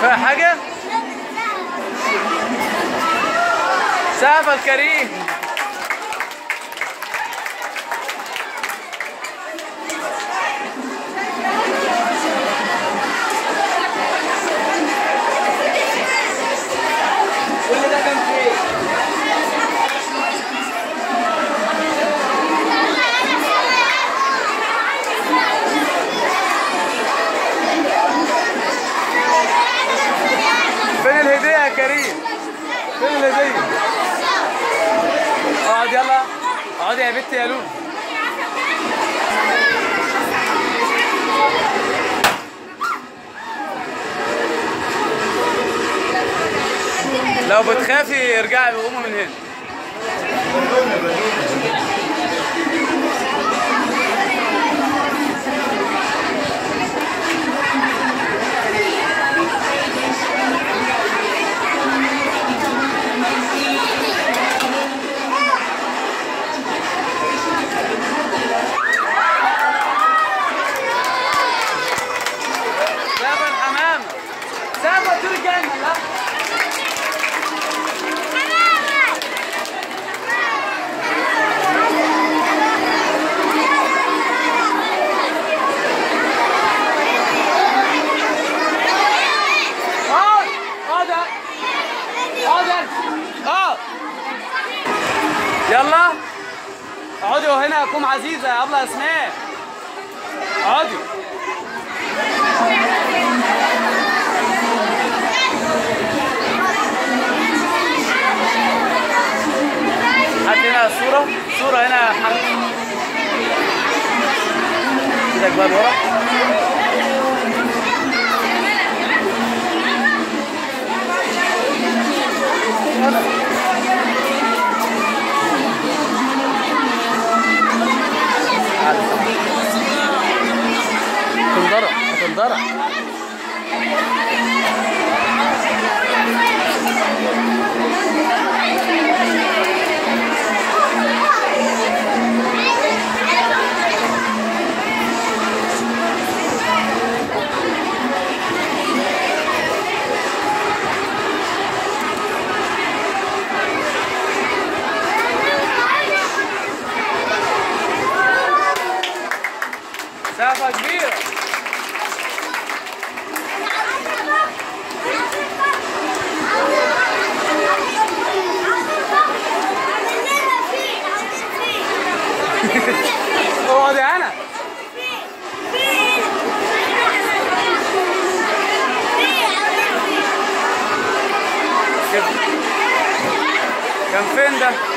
فيها حاجة؟ سقف الكريم كل ده كان فين؟ فين الهدية يا كريم؟ فين الهدية؟ اقعد يلا اقعدي يا بنتي يا لولو لو بتخافي ارجعي وقومي من هنا سافر الحمامة سافر طول الجنة لا اقعد اقعد اقعد اقعد يلا اقعدي وهنا قوم عزيزة يا أبلة أسماء اقعدي هات هنا الصورة صورة هنا يا محمد ايدك بقى لورا هتنضرب هتنضرب سقفة كبيرة اقعدي انا كده كان فين ده؟